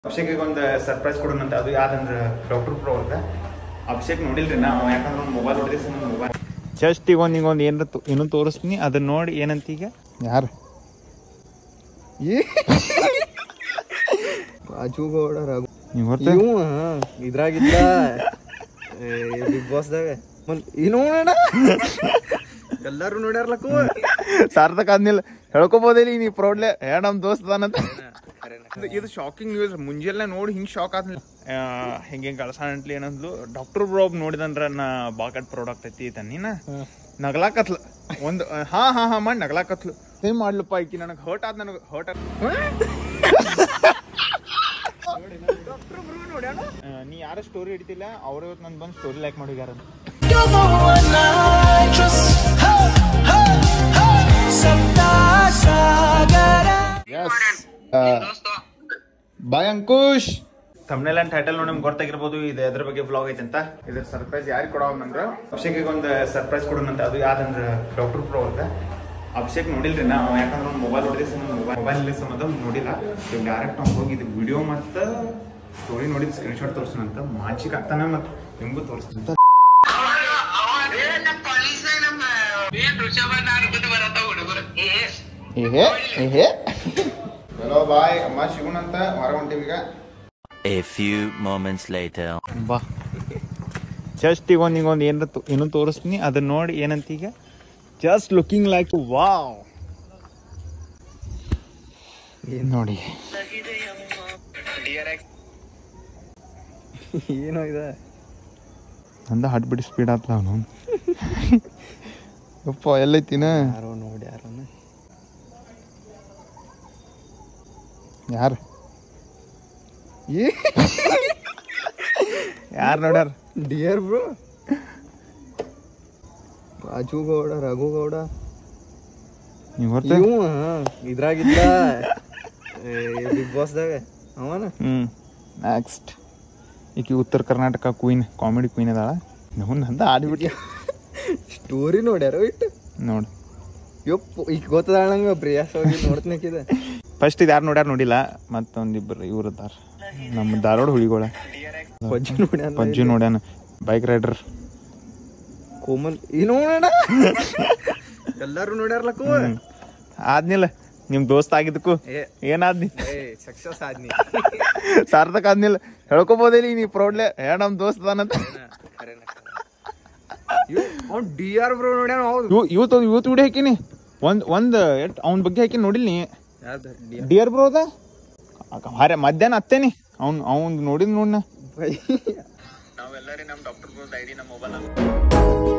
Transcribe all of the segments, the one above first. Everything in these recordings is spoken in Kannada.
ಅಭಿಷೇಕಿಗೆ ಒಂದು ಸರ್ಪ್ರೈಸ್ ಕೊಡೋಣ ಅಂತ ಅದು ಯಾವ್ದಂದ್ರೆ ಡಾಕ್ಟರ್ ಪ್ರೋ ಅಂತ ಅಭಿಷೇಕ್ ನೋಡಿಲ್ರಿ ನಾ ಅವ ಯಾಕಂದ್ರೆ ಒಂದು ಮೊಬೈಲ್ ಹೊಡೆದಿ ಸುಮ್ಮನೆ ಮೊಬೈಲ್ ಜಸ್ಟ್ ಈಗ ಒಂದು ಈಗ ಒಂದು ಏನಾರ ಇನ್ನೂ ತೋರಿಸ್ತೀನಿ ಅದನ್ನ ನೋಡಿ ಏನಂತ ಈಗ ಯಾರು ರಾಜು ಗೌಡ ರಘು ನೀವು ಹೊರತು ಇವ ಇದ್ರಾಗಿದ್ದ ಬಿಗ್ ಬಾಸ್ದಾಗ ಏನು ನೋಡೋಣ ಎಲ್ಲಾರು ನೋಡ್ಯಾರ್ಲಕ್ಕು ಸಾರ್ಥಕ ಆದ್ಮೇಲೆ ಹೇಳ್ಕೊಬೋದಿಲ್ಲ ನೀ ಪ್ರೌಡ್ಲೆ ಏ ನಮ್ ದೋಸ್ತ ಅದಾನಂತ ಇದು- ಇದು ಶಾಕಿಂಗ್ ನ್ಯೂಸ್ ಮುಂಜಾನೆ ನೋಡಿ ಹಿಂಗ್ ಶಾಕ್ ಆದ್ಮೇಲೆ ಹಿಂಗೆ ಕಳ್ಸಾಣಂಟ್ಲಿ ಏನಂದ್ಲು ಡಾಕ್ಟರ್ ಬ್ರೋಬ್ ನೋಡಿದಂದ್ರ ನಾ ಬಾಕಟ್ ಪ್ರಾಡಕ್ಟ್ ಐತಿ ತನ್ನಿನ ನಗ್ಲಾಕತ್ಲು ಒಂದು ಹಾ ಹಾ ಹಾ ಮಾಡಿ ನಗ್ಲಾಕತ್ಲು ಏನ್ ಮಾಡ್ಲಪ್ಪ ಈಕಿ ನನಗೆ ಹರ್ಟ್ ಆದ್ ನನಗೆ ಹರ್ಟ್ ಆದ್ ಆ, ನೀ ಯಾರ ಸ್ಟೋರಿ ಹಿಡಿತಿಲ್ಲ ಅವ್ರ ಇವತ್ತು ನನ್ ಬಂದು ಸ್ಟೋರಿ ಲೈಕ್ ಮಾಡಿ ಯಾರು You're the one I trust. Ho, ho, ho. Sapta Sagara. ಬಾಯ್ ಅಂಕುಶ್ ತಮ್ನೆಲ್ ಅಂಡ್ ಟೈಟಲ್ ನೋಡಿ ನಿಮ್ಗೆ ಗೊತ್ತಾಗಿರ್ಬೋದು ಇದು ಎದ್ರ ಬಗ್ಗೆ ಬ್ಲಾಗ್ ಐತೆ ಅಂತ ಇದ್ರ ಸರ್ಪ್ರೈಸ್ ಯಾರಿಗೆ ಕೊಡೋ ಅಂದ್ರೆ ಅಭಿಷೇಕಿಗೆ ಒಂದು ಸರ್ಪ್ರೈಸ್ ಕೊಡೋಣ ಅಂತ ಅದು ಯಾವ್ದಂದ್ರೆ ಡಾಕ್ಟರ್ ಪ್ರೋ ಅಂತ ಅಭಿಷೇಕ್ ನೋಡಿಲ್ರಿ ನಾ ಅವ ಯಾಕಂದ್ರೆ ಒಂದು ಮೊಬೈಲ್ ಹೊಡೆದಿ ಸುಮ್ಮನೆ ಮೊಬೈಲ್ ಮೊಬೈಲ್ ಸಂಬಂಧ ನೋಡಿಲ್ಲ ಈಗ ಡೈರೆಕ್ಟ್ ಅವ್ನು ಹೋಗಿ ಇದು ವಿಡಿಯೋ ಮತ್ತು ಸ್ಟೋರಿ ನೋಡಿದ ಸ್ಕ್ರೀನ್ಶಾಟ್ ತೋರಿಸ್ತಾನ ಅಂತ ಮಾಚಿಕ್ ಆಗ್ತಾನೆ ಮತ್ತು ನಿಮಗೂ ತೋರಿಸ್ತಾನೆ ಏಹೇ ಏಹೇ ಚಲೋ ಬಾಯ್ ಅಮ್ಮ ಶಿವನಂತ ಹೊರ ಹೊಂಟಿವೀಗ A few moments later. ಬಾ ಜಸ್ಟ್ ಈಗ ಒಂದು ಈಗ ಒಂದು ಏನಾರ ಇನ್ನೂ ತೋರಿಸ್ತೀನಿ ಅದನ್ನ ನೋಡಿ ಏನಂತ ಈಗ ಜಸ್ಟ್ ಲುಕಿಂಗ್ ಲೈಕ್ ವಾವ್ ನೋಡಿ ಏನೋ ಇದೆ ನಂದ ಹಾಟ್ ಬಿಡಿ ಸ್ಪೀಡ್ ಆತ್ಲ ಅವನು ಯಪ್ಪ ಎಲ್ಲೈತಿನ ಯಾರೋ ನೋಡಿ ಯಾರೋ ಯಾರು ಯಾರು ನೋಡ್ಯಾರ ಡಿಯರ್ ಬ್ರೋ ರಾಜು ಗೌಡ ರಘು ಗೌಡ ನೀವು ಹೊರತು ಇವ ಇದ್ರಾಗಿದ್ದ ಬಿಗ್ ಬಾಸ್ದಾಗ ಅವನ ಹ್ಞೂ ನೆಕ್ಸ್ಟ್ ಈಕಿ ಉತ್ತರ ಕರ್ನಾಟಕ ಕ್ವೀನ್ ಕಾಮಿಡಿ ಕ್ವೀನ್ ಅದಾಳ ನಾವು ನಂದ ಆಡಿಬಿಟ್ಟು ಸ್ಟೋರಿ ನೋಡ್ಯಾರ ಇಟ್ಟು ನೋಡಿ ಯಪ್ಪ ಈಗ ಗೊತ್ತದ ನಂಗೆ ಪ್ರಿಯಾಸ್ ಹೋಗಿ ನೋಡ್ತನಕ್ಕಿದೆ ಫಸ್ಟ್ ಇದು ಯಾರು ನೋಡ್ಯಾರ ನೋಡಿಲ್ಲ ಮತ್ತೊಂದಿಬ್ಬರು ಇವ್ರು ಅದಾರ ನಮ್ಮ ಧಾರವಾಡ ಹುಳಿಗೋಳ ಪಜ್ಜು ನೋಡ್ಯಾನ ಪಜ್ಜು ನೋಡ್ಯಾನ ಬೈಕ್ ರೈಡರ್ ಕೋಮಲ್ ಏನು ನೋಡೋಣ ಎಲ್ಲಾರು ನೋಡ್ಯಾರ್ಲಕ್ಕು ಆದ್ನಿಲ್ಲ ನಿಮ್ ದೋಸ್ತ ಆಗಿದ್ದಕ್ಕೂ ಏ ಏನಾದ್ನಿ ಏ ಸಕ್ಸಸ್ ಆದ್ನಿ ಸಾರ್ಥಕ ಆದ್ನಿಲ್ಲ ಹೇಳ್ಕೊಬೋದಿಲ್ಲ ನೀ ಪ್ರೌಡ್ಲೆ ಏ ನಮ್ ದೋಸ್ತ ಅದಾನಂತ ಅವ್ನು ಡಿ ಆರ್ ಬ್ರೋ ನೋಡ್ಯಾನ ಹೌದು ಇವ್ ಇವತ್ತು ಇವತ್ತು ವಿಡಿಯೋ ಹಾಕಿನಿ ಒಂದ್ ಒಂದ್ ಎಟ್ ಅವ್ನ ಬಗ್ಗೆ ಹಾಕಿ ನೋಡಿಲ್ಲ ನೀ ಯಾವ್ದು ಡಿ ಡಿಯರ್ ಬ್ರೋ ಅದ ಹಾರೆ ಮಧ್ಯಾಹ್ನ ಹತ್ತೇನಿ ಅವ್ನ್ ಅವ್ನ್ ನೋಡಿದ್ ನೋಡ್ನ ನಾವೆಲ್ಲರೂ ನಮ್ಮ ಡಾಕ್ಟರ್ ಬ್ರೋಸ್ ಐಡಿ ನಮ್ಮ ಮೊಬೈಲ್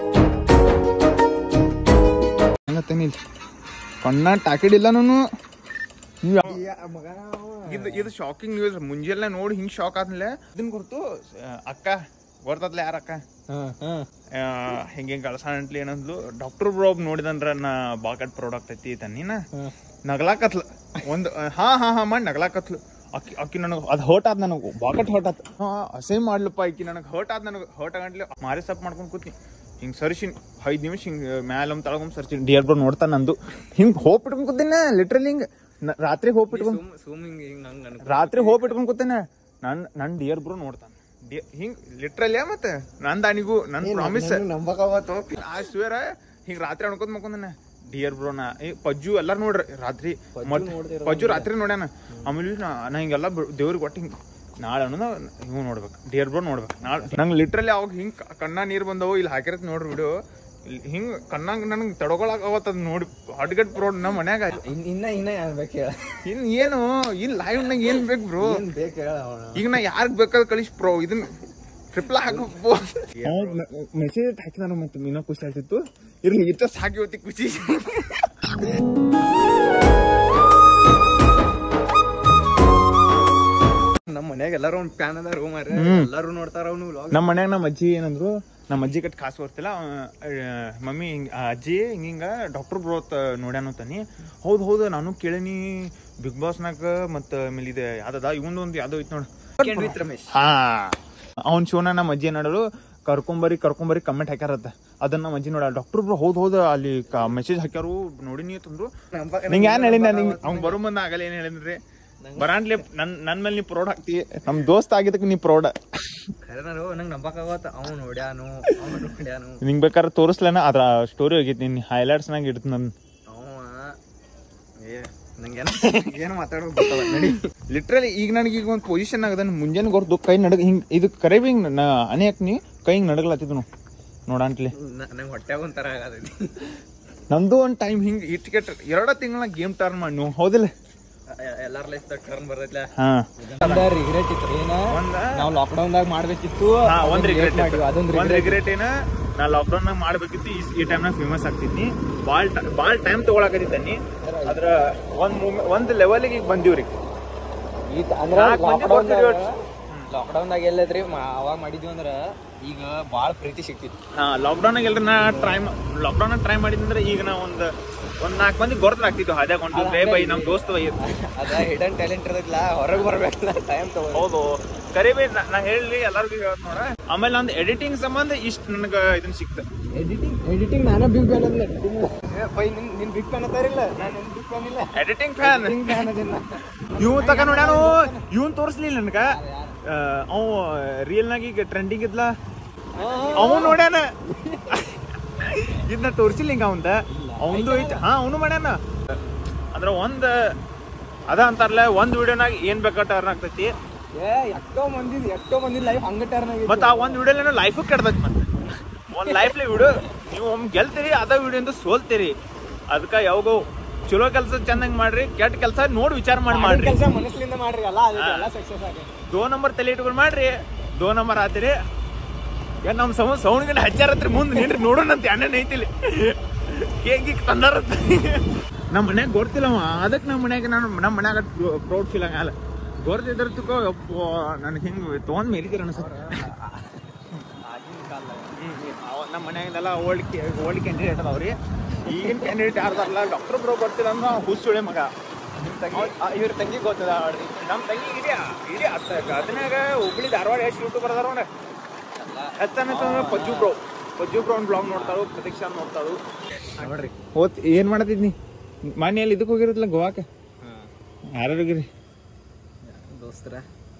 ಹಂಗತ್ತೇನಿ ಕಣ್ಣ ಟಾಕಿಡಿಲ್ಲ ನಾನು ನೀವ್ ಯಾವ- ಇದು ಇದು ಶಾಕಿಂಗ್ ನ್ಯೂಸ್ ಮುಂಜಾನೆ ನೋಡಿ ಹಿಂಗ್ ಶಾಕ್ ಆದ್ಮೇಲೆ ಇದನ್ ಗುರ್ತು ಅಕ್ಕ ಗೊತ್ತದ್ಲ ಯಾರ ಅಕ್ಕ ಹಿಂಗೆ ಕಳ್ಸಾಣಂಟ್ಲಿ ಏನಂದ್ಲು ಡಾಕ್ಟರ್ ಬ್ರೋಬ್ ನೋಡಿದಂದ್ರ ನಾ ಬಾಕಟ್ ಪ್ರಾಡಕ್ಟ್ ಐತಿ ತನ್ನಿನ ನಗ್ಲಾಕತ್ಲು ಒಂದು ಹಾ ಹಾ ಹಾ ಮಾಡಿ ನಗ್ಲಾಕತ್ಲು ಅಕ್ಕಿ ಅಕ್ಕಿ ನನಗೆ ಅದು ಹರ್ಟ್ ಆದ್ ನನಗೆ ಬಾಕಟ್ ಹರ್ಟ್ ಆತ್ ಹಾ ಅಸೇ ಮಾಡ್ಲಪ್ಪ ಅಕ್ಕಿ ನನಗೆ ಹರ್ಟ್ ಆದ್ ನನಗೆ ಹರ್ಟ್ ಆಗಂಟ್ಲಿ ಮಾರಿ ಸಪ್ ಮಾಡ್ಕೊಂಡು ಕೂತ್ನಿ ಹಿಂಗ್ ಸರ್ಸಿನ್ ಐದ್ ನಿಮಿಷ ಹಿಂಗ್ ಮ್ಯಾಲೊಮ್ ತಳಗೊಮ್ ಸರ್ಸಿನ್ ಡಿಯರ್ ಬ್ರೋ ನೋಡ್ತಾ ನಂದು ಹಿಂಗ್ ಹೋಪ್ ಇಟ್ಕೊಂಡ್ ಕೂತಿನ ಲಿಟ್ರಲಿ ಹಿಂಗ್ ನ- ರಾತ್ರಿ ಹೋಪ್ ಇಟ್ಕೊಂಡ್ ಸೂಮಿಂಗ್ ಹಿಂಗ್ ಹಂಗ ಅನ್ಕೊ ರಾತ್ರಿ ಹೋಪ್ ಇಟ್ಕೊಂಡ್ ಕೂತೇನೆ ನನ್ ನನ್ ಡಿಯರ್ ಬ್ರೋ ನೋಡ್ತಾನ ಹಿಂಗ್ ಲಿಟ್ರಲಿ ಮತ್ತೆ ನನ್ ದಾನಿಗೂ ನನ್ ಪ್ರಾಮಿಸ್ ನಂಬಕಾವತ್ತು ಆ ಸ್ವೇರ ಹಿಂಗ್ ರಾತ್ರಿ ಅನ್ಕೋತ ಮಕ್ಕೊಂದನ ಡಿಯರ್ ಬ್ರೋ ನಾ ಏ ಪಜ್ಜು ಎಲ್ಲಾರು ನೋಡ್ರಿ ರಾತ್ರಿ ಮತ್ ಪಜ್ಜು ರಾತ್ರಿ ನೋಡ್ಯಾನ ಆಮೇಲೆ ನಾ ನಾ ಹಿಂಗೆಲ್ಲ ದೇವ್ರಿಗೆ ಒಟ್ಟು ಹಿಂಗ್ ನಾಳೆ ಅನ್ನೋದ ಹಿಂಗ್ ನೋಡ್ಬೇಕು ಡಿಯರ್ ಬ್ರೋ ನೋಡ್ಬೇಕು ನಾಳೆ ನಂಗೆ ಲಿಟ್ರಲಿ ಅವಾಗ ಹಿಂಗ್ ಕ- ಕಣ್ಣ ನೀರ್ ಬಂದವು ಇಲ್ಲಿ ಹಾಕಿರತ್ ನೋಡ್ರಿ ವಿಡಿಯೋ ಹಿಂಗ್ ಕಣ್ಣಂಗ್ ನನಗೆ ತಡ್ಕೊಳಕ್ ಅವತ್ತ ನೋಡಿ ಹಡ್ಗಟ್ ಬ್ರೋ ನಮ್ಮ ಮನ್ಯಾಗ ಇನ್ ಇನ್ನ ಇನ್ನ ಏನ್ ಬೇಕು ಹೇಳ ಇನ್ ಏನು ಇನ್ ಲೈವ್ ನಾಗ ಏನ್ ಬೇಕು ಬ್ರೋ ಏನ್ ಬೇಕು ಹೇಳ ಅವನ ಈಗ ನಾ ಯಾರಿಗ್ ಬೇಕಾದ್ ಕಳಿಸ್ ಪ್ರೋ ಇದನ್ನ ಟ್ರಿಪ್ಲ ಹಾಕೋ ಮೆಸೇಜ್ ಹಾಕಿದಾರ ಮತ್ತೆ ಇನ್ನೂ ಖುಷಿ ಆಗ್ತಿತ್ತು ಇರ್ಲಿ ಇಷ್ಟ ಸಾಕಿ ಹೋತಿ ಖುಷಿ ನಮ್ಮ ಮನ್ಯಾಗ ಎಲ್ಲಾರು ಒಂದ್ ಪ್ಯಾನ್ ಅದ ರೂಮ್ ಎಲ್ಲಾರು ನೋಡ್ತಾರ ಅವ್ನು vlog. ನಮ್ಮ ಮನ್ಯಾಗ ನಮ್ಮ ಅಜ್ಜಿ ಏನಂದ್ರು ನಮ್ಮ ಅಜ್ಜಿ ಕಟ್ ಕಾಸು ಬರ್ತಿಲ್ಲ ಮಮ್ಮಿ ಹಿಂಗ ಆ ಅಜ್ಜಿ ಹಿಂಗ ಡಾಕ್ಟರ್ ಬ್ರೋತ್ ನೋಡ್ಯಾನ ತನಿ ಹೌದು ಹೌದು ನಾನು ಕೇಳೀನಿ ಬಿಗ್ ಬಾಸ್ನಾಗ ಮತ್ತ ಆಮೇಲೆ ಇದು ಯಾವ್ದದ ಇವೊಂದು ಒಂದು ಯಾವ್ದೋ ಐತ್ ನೋಡು Weekend with ರಮೇಶ್ ಹಾ ಅವ್ನ್ ಶಿವನ ನಮ್ಮ ಅಜ್ಜಿ ಏನಾಡೋರು ಕರ್ಕೊಂಬರಿ ಕರ್ಕೊಂಬರಿ ಕಮೆಂಟ್ ಹಾಕ್ಯಾರತ್ತ ಅದನ್ನ ನಮ್ಮ ಅಜ್ಜಿ ನೋಡ ಡಾಕ್ಟರ್ ಬ್ರೋ ಹೌದ್ ಹೌದು ಅಲ್ಲಿ ಮೆಸೇಜ್ ಹಾಕ್ಯಾರು ನೋಡಿನಿ ತಂದ್ರು ನಂಬ- ನಿಂಗೆ ಏನ್ ಹೇಳಿನ ನಿಂಗೆ ಅವ್ನ್ ಬರೋ ಮುಂದ ಆಗಲ್ಲ ಏನ್ ಹೇಳಿದ್ರಿ ಬರಾನ್ಲಿ ನನ್ ನನ್ ಮೇಲೆ ನೀ ಪ್ರೌಡ್ ಹಾಕ್ತಿ ನಮ್ ದೋಸ್ತ್ ಆಗಿದ್ದಕ್ಕೆ ನೀ ಪ್ರೌಡ್ ಖರೇನಾರು ನಂಗೆ ನಂಬಕ್ಕಾಗತ್ತ ಅವ್ನು ನೋಡ್ಯಾನು ಅವ್ನು ನೋಡ್ಯಾನು ನಿಂಗ್ ಬೇಕಾದ್ರೆ ತೋರಿಸ್ಲೇನ ಅದ್ರ ಸ್ಟೋರಿ ಹೋಗಿತ್ತು ನಿನ್ ಹೈಲೈಟ್ಸ್ ನಾಗ ಇಡ್ತು ನನ್ ಅವ ಏ ನಂಗೇನ ಏನು ಮಾತಾಡೋದು ಗೊತ್ತಲ್ಲ ನಡಿ ಲಿಟ್ರಲಿ ಈಗ ನನಗೆ ಈಗ ಒಂದು ಪೊಸಿಷನ್ ಆಗದ ಮುಂಜಾನೆ ಗೊರ್ದು ಕೈ ನಡಗ ಹಿಂಗ್ ಇದು ಕರೆ ಬಿ ಹಿಂಗ್ ನಾ ಅನೆ ಹಾಕ್ನಿ ಕೈ ಹಿಂಗ್ ನಡಗ್ಲತ್ತಿದ್ನು ನಾವು ನೋಡಂಟ್ಲಿ ನಂಗೆ ಹೊಟ್ಟೆಗ ಒಂಥರ ಆಗತೈತಿ ನಮ್ದು ಒಂದ್ ಟೈಮ್ ಹಿಂಗ್ ಇಟ್ಕೆಟ್ ಎರಡ ತಿಂಗಳ ಗೇಮ್ ಟರ್ನ್ ಮಾಡಿ ನೀವು ಹೌದಿಲ್ಲ ಎಲ್ಲಾರ ಲೈಫ್ ಟರ್ನ್ ಬರ್ತೈತ್ಲ ಹಾ ರಿಗ್ರೆಟ್ ಇತ್ತು ಏನ ಒಂದ ನಾವು ಲಾಕ್ಡೌನ್ ದಾಗ ಮಾಡ್ಬೇಕಿತ್ತು ಹಾ ಒಂದ್ ರಿಗ್ರೆಟ್ ಅದೊಂದು ಒಂದ್ ರಿಗ್ರೆಟ್ ಏನ ನಾ ಲಾಕ್ಡೌನ್ ನಾಗ ಮಾಡ್ಬೇಕಿತ್ತು ಈ- ಈ ಟೈಮ್ ನಾಗ ಫೇಮಸ್ ಆಗ್ತಿದ್ನಿ ಬಾಳ್ ಟ- ಬಾಳ್ ಟೈಮ್ ತಗೊಳಕತ್ತಿದ್ದಾನಿ ಅದ್ರ ಒಂದ್ ಮೂಮೆಂಟ್ ಒಂದ್ ಲೆವೆಲ್ಗೆ ಈಗ ಬಂದಿವ್ರಿ ನಾಲ್ಕ್ ಮಂದಿ ಗೊತ್ತಿರಿ ಒಟ್ಟು. ಲಾಕ್ಡೌನ್ ದಾಗ ಎಲ್ಲೈತ್ರಿ ಅವಾಗ ಮಾಡಿದ್ವಿ ಅಂದ್ರ ಈಗ ಬಾಳ ಪ್ರೀತಿ ಸಿಕ್ತಿತ್ತು ಹಾ ಲಾಕ್ಡೌನ್ ನಾಗ ಎಲ್ರ ನಾ ಟ್ರೈ ಲಾಕ್ಡೌನ್ ಟ್ರೈ ಮಾಡಿದ್ರೆ ಈಗ ನಾ ಒಂದ್ ಒಂದ್ ನಾಲ್ಕು ಮಂದಿ ಗೊರ್ತ ಆಗ್ತಿದ್ವು ಹಾದ್ಯಾಗ ಒಂದು ಬೇ ಬೈ ನಮ್ ದೋಸ್ತ ಬೈ ಅದ ಹಿಡನ್ ಟ್ಯಾಲೆಂಟ್ ಇರದಿಲ್ಲ ಹೊರಗೆ ಬರ್ಬೇಕಲ್ಲ ಟೈಮ್ ತಗೋ ಹೌದು ಕರಿ ಬೈ ನಾ ಹೇಳಿ ಎಲ್ಲಾರ್ಗು ಹೇಳ್ತ ನೋಡ ಆಮೇಲೆ ನಂದು ಎಡಿಟಿಂಗ್ ಸಂಬಂಧ ಇಷ್ಟ ನನಗ ಇದನ್ ಸಿಕ್ತ ಎಡಿಟಿಂಗ್ ಎಡಿಟಿಂಗ್ ನಾನು ಬಿಗ್ ಫ್ಯಾನ್ ಅಲ್ಲ ಬೈ ನಿನ್ ನಿನ್ ಬಿಗ್ ಫ್ಯಾನ್ ಅದಾರಿಲ್ಲ ನಾನು ನಿನ್ ಬಿಗ್ ಫ್ಯಾನ್ ಇಲ್ಲ ಎಡಿಟಿಂಗ್ ಫ್ಯಾನ್ ಬಿಗ್ ಫ್ಯಾನ್ ಅದಿಲ್ಲ ಇವ್ ತಕ ನೋಡ್ಯಾನು ಇವನ್ ತೋರಿಸ್ಲಿಲ್ಲ ನನಗ ಅವ ರಿಯಲ್ ನಾಗ ಈಗ ಟ್ರೆಂಡಿಂಗ್ ಇದ್ಲ ಅವ ನೋಡ್ಯಾನ ಇದನ್ನ ತೋರ್ಸಿಲ್ಲ ಹಿಂಗ ಅವಂದ ಅವಂದು ಐತಿ ಹಾ ಅವನು ಮಾಡ್ಯಾನ ಅಂದ್ರ ಒಂದ್ ಅದ ಅಂತಾರಲ್ಲ ಒಂದ್ ವಿಡಿಯೋನಾಗ ಏನ್ ಬೇಕಾ ಟರ್ನ್ ಆಗ್ತೈತಿ ಏ ಎಷ್ಟೋ ಮಂದಿ ಎಷ್ಟೋ ಮಂದಿ ಲೈಫ್ ಹಂಗ ಟರ್ನ್ ಆಗೈತಿ ಮತ್ತ ಆ ಒಂದ್ ವಿಡಿಯೋ ಲೈಫ್ ಕೆಡ್ತೈತಿ ಮತ್ತೆ ಒಂದ್ ಲೈಫ್ ವಿಡಿಯೋ ನೀವು ಒಮ್ಮೆ ಗೆಲ್ತೀರಿ ಅದ ವಿಡಿಯೋ ಸೋಲ್ತೀರಿ ಅದಕ್ಕ ಯಾವಾಗೋ ಚಲೋ ಕೆಲಸ ಚಂದಂಗ್ ಮಾಡ್ರಿ ಕೆಟ್ಟ ಕೆಲಸ ನೋಡಿ ವಿಚಾರ ಮಾಡಿ ಮಾಡ್ರಿ ಕೆಲಸ ಮನಸ್ಸಿಂದ ಮಾಡ್ರಿ ಅಲ್ಲ ಅದಕ್ಕೆಲ್ಲ ಸಕ್ಸಸ್ ಆಗೈತಿ ದೋ ನಂಬರ್ ತಲೆ ಇಟ್ಕೊಂಡು ಮಾಡ್ರಿ ದೋ ನಂಬರ್ ಆತಿರಿ ಏನ್ ನಮ್ ಸಮ ಸೌಂಡ್ ಗಂಟೆ ಹಚ್ಚಾರ ಹತ್ರ ಮುಂದೆ ನಿನ್ರಿ ನೋಡೋಣ ಅಂತ ಅಣ್ಣನ ಐತಿಲಿ ಕೇಕ್ ಗೀಕ್ ತಂದಾರತ್ತ ನಮ್ಮ ಮನ್ಯಾಗ ಗೊತ್ತಿಲ್ಲ ಅವ ಅದಕ್ಕೆ ನಮ್ಮ ಮನ್ಯಾಗ ನಾನು ನಮ್ಮ ಮನ್ಯಾಗ ಪ್ರೌಡ್ ಫೀಲ್ ಆಗಲ್ಲ ಗೊರ್ತಿದ್ರ ತಕೋ ನನಗೆ ಹಿಂಗೆ ತೊಗೊಂಡ್ ಮೇಲಿದ್ದೀರ ಅನ್ಸುತ್ತೆ ನಮ್ಮ ಮನ್ಯಾಗೆಲ್ಲ ಓಲ್ಡ್ ಓಲ್ಡ್ ಕ್ಯಾಂಡಿಡೇಟ್ ಅದಾವ್ರಿ ಈಗಿನ ಕ್ಯಾಂಡಿಡೇಟ್ ಯಾರ್ದಾರಲ್ಲ ಡಾಕ್ಟರ್ ಬ್ರೋ ಗೊತ್ತಿಲ್ಲ ಅಂದ್ರೆ ಹುಸುಳೆ ಮಗ ನಿಮ್ ತಂಗಿ ಇವ್ರ ತಂಗಿ ಗೊತ್ತದ ಅವ್ರಿ ನಮ್ಮ ತಂಗಿ ಇದೆಯಾ ಇಡೀ ಅತ್ತ ಅದನ್ಯಾಗ ಹುಬ್ಳಿ ಧಾರವಾಡ ಎಷ್ಟು ಯೂಟ್ಯೂಬರ್ ಅದಾರ ಅವ್ನ ಹೆಚ್ಚನ ಪಜ್ಜು ಬ್ರೋ ಪಜ್ಜು ಬ್ರೋ ಒಂದು ಬ್ಲಾಗ್ ನೋಡ್ತಾಳು ಪ್ರತೀಕ್ಷಾ ನೋಡ್ತಾಳು ನೋಡ್ರಿ ಹೋತ್ ಏನ್ ಮಾಡತಿದ್ನಿ ಮನೆಯಲ್ಲಿ ಇದಕ್ಕೆ ಹೋಗಿರತ್ತಲ್ಲ ಗೋವಾಕ ಯಾರು ಹೋಗಿರಿ ದೋಸ್ತರ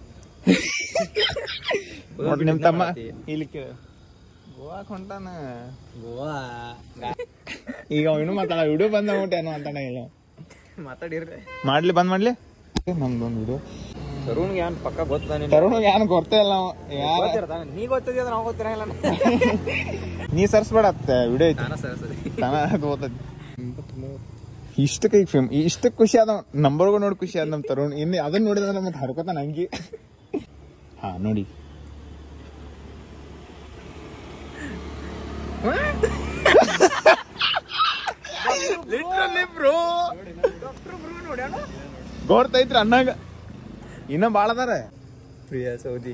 ನೋಡ್ರಿ ನಿಮ್ ತಮ್ಮ ಇಲ್ಲಿ ಗೋವಾಕ್ ಹೊಂಟಾನ ಗೋವಾ ಈಗ ಅವನು ಮಾತಾಡ ವಿಡಿಯೋ ಬಂದ ಏನೋ ಅಂತಾನ ಈಗ ಮಾತಾಡಿರ್ರಿ ಮಾಡ್ಲಿ ಬಂದ್ ಮಾಡ್ಲಿ ನಮ್ದೊಂದು ವಿಡಿಯೋ ತರುಣ್ಗೆ ಏನ್ ಪಕ್ಕ ಗೊತ್ತ ತರುಣ ಯಾನ್ ಗೊತ್ತೇ ಇಲ್ಲ ಅವ. ಯಾರ ನೀ ಗೊತ್ತಿದ್ಯ ನಾವು ಗೊತ್ತಿರಂಗಿಲ್ಲ ನೀ ಸರ್ಸ್ಬೇಡ ಅತ್ತ ವಿಡಿಯೋ ಐತಿ ನಾನು ಸರಿ ಸರಿ ತಾನ ಅದು ಓದದ್ ಇಷ್ಟಕ್ಕೆ ಈಗ ಫೇಮ್ ಇಷ್ಟಕ್ಕೆ ಖುಷಿ ಆದ ನಂಬರ್ಗೂ ನೋಡಿ ಖುಷಿ ಆದ ನಮ್ ತರುಣ್ ಇನ್ನು ಅದನ್ನ ನೋಡಿದ್ರೆ ಮತ್ತೆ ಹರ್ಕೋತಾನ ಹಂಗಿ ಹಾ ನೋಡಿ ಲಿಟ್ರಲಿ ಬ್ರೋ ಗೋರ್ತೈತ್ರಿ ಅನ್ನಾಗ ಇನ್ನ ಬಾಳ ಅದಾರ ಪ್ರಿಯ ಸೌದಿ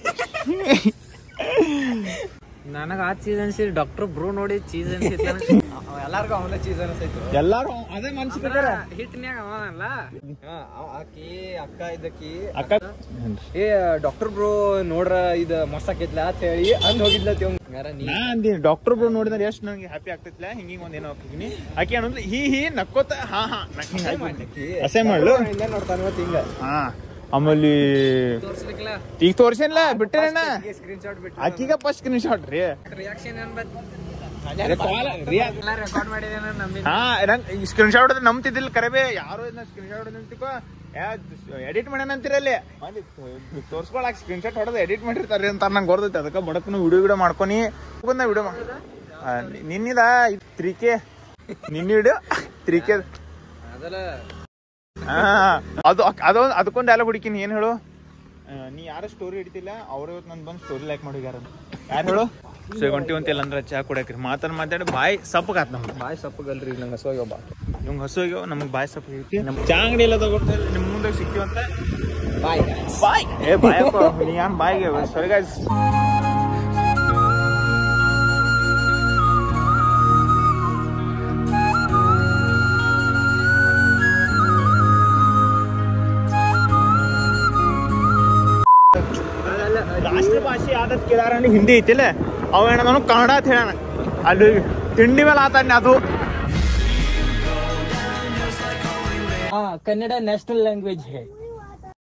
ನನಗ ಆ ಚೀಸ್ ಅನ್ಸಿರಿ ಡಾಕ್ಟರ್ ಬ್ರೂ ನೋಡಿ ಚೀಸ್ ಅನ್ಸಿತ್ತ ಎಲ್ಲಾರ್ಗು ಅವನ ಚೀಸ್ ಅನ್ಸೈತು ಎಲ್ಲಾರು ಅದೇ ಮನ್ಸಿದಾರ ಹಿಟ್ನ್ಯಾಗ ಅವನಲ್ಲ ಆಕಿ ಅಕ್ಕ ಇದ್ದಕಿ ಅಕ್ಕ ಏ ಡಾಕ್ಟರ್ ಬ್ರೋ ನೋಡ್ರ ಇದ ಮಸ್ತ್ ಆಕೈತ್ಲ ಅಂತ ಹೇಳಿ ಅಂದ್ ಹೋಗಿದ್ಲ ಹಂಗಾರ ನೀ ನಾ ಅಂದಿನಿ ಡಾಕ್ಟರ್ ಬ್ರೋ ನೋಡಿದ್ರೆ ಎಷ್ಟು ನನಗೆ ಹ್ಯಾಪಿ ಆಗ್ತೈತಿಲ್ಲ ಹಿಂಗಿಂಗ್ ಒಂದ್ ಏನೋ ಹಾಕಿನಿ ಆಕೆ ಅನ್ನೋದ್ಲ ಹಿ ಹಿ ನಕ್ಕೋತ ಹಾ ಹಾ ನಕ್ ಹಿಂಗ್ ಹಾಕಿ ಅಸೇ ಮಾಡ್ಲು ಹಿಂಗ ನೋಡ್ತಾನ ಮತ್ ಹಿಂಗ ಹಾ ಆಮೇಲೆ ತೋರ್ಸ್ಲಿಕ್ಲ ಈಗ ತೋರ್ಸೇನ್ಲ ಬಿಟ್ಟಿರಣ್ಣ ಸ್ಕ್ರೀನ್ ಶಾಟ್ ಬಿಟ್ಟು ಆಕಿಗ first screenshot re reaction ಏನ್ ಬತ್ ರಿಯಾ- ರೆಕಾರ್ಡ್ ಮಾಡಿದೆ ನಂಬಿ ಹಾ ನಂಗ್ ಸ್ಕ್ರೀನ್ ಶಾಟ್ ಹೊಡೆದ್ರೆ ನಂಬ್ತಿದ್ದಿಲ್ಲ ಕರೆಬೇ ಯಾರು ಇದನ್ನ ಸ್ಕ್ರೀನ್ ಶಾಟ್ ಹೊಡೆದ್ ಅಂತಿಕೋ ಎಡಿಟ್ ಮಾಡ್ಯಾನ ಅಂತಿರಲ್ಲಿ ತೋರ್ಸ್ಕೊಳಕ್ ಸ್ಕ್ರೀನ್ ಶಾಟ್ ಹೊಡೆದು ಎಡಿಟ್ ಮಾಡಿರ್ತಾರೆ ಅಂತ ನಂಗೆ ಗೊತ್ತೈತೆ ಅದಕ್ಕೆ ಬಡಕ್ನು ವಿಡಿಯೋ ವಿಡಿಯೋ ಮಾಡ್ಕೊನಿ ಬಂದ ವಿಡಿಯೋ ಮಾಡ ನಿನ್ನಿದ ತ್ರೀ ಕೆ ನಿನ್ನ ವಿಡಿಯೋ ತ್ರೀ ಕೆ ಅದಲ್ಲ ಹಾ ಅದು ಅದೊಂದು ಅದಕ್ಕೊಂದು ಡೈಲಾಗ್ ಹುಡುಕಿನಿ ಏನ್ ಹೇಳು ಆ, ನೀ ಯಾರು ಸ್ಟೋರಿ ಹಿಡಿತಿಲ್ಲ ಅವ್ರು ಇವತ್ತು ನನ್ ಬಂದು ಸ್ಟೋರಿ ಲೈಕ್ ಮಾಡಿಗ್ಯಾರ ಯಾರು ಹೇಳು ಸೊ ಹೊಂಟಿ ಒಂತಿಲ್ಲ ಅಂದ್ರೆ ಚಾ ಕುಡಕ್ರಿ ಮಾತಾಡ್ ಮಾತಾಡಿ ಬಾಯ್ ಸಪ್ಪಗಾತ್ ನಮ್ಗೆ ಬಾಯ್ ಸಪ್ಪಗಲ್ರಿ ನಂಗೆ ಹಸು ಒಬ್ಬ ನಿಮ್ಗೆ ಹಸು ಆಗ್ಯಾವ ನಮಗೆ ಬಾಯ್ ಸಪ್ಪ ಐತಿ ನಮ್ ಚಾ ಅಂಗಡಿ ಎಲ್ಲ ತಗೊಳ್ತಾರೆ ನಿಮ್ ಮುಂದೆ ಸಿಗ್ತೀವಂತ ಬಾಯ್ ಬಾಯ್ ಏ ಬಾಯಪ್ಪ ನೀ ಯಾನ್ ಬಾಯ್ಗೆ ಸರಿ ಗಾಯ್ಸ್ ರಾಷ್ಟ್ರ ಭಾಷೆ ಆದತ್ ಕೇಳಾರ ಹಿಂದಿ ಐತಿಲ್ಲ ಅವ ಏನದನು ಕನ್ನಡ ಅಂತ ಹೇಳಣ ಅಲ್ಲಿ ತಿಂಡಿ ಮೇಲೆ ಆತಾನೆ ಅದು हाँ कन्नड़ा नेशनल लैंग्वेज है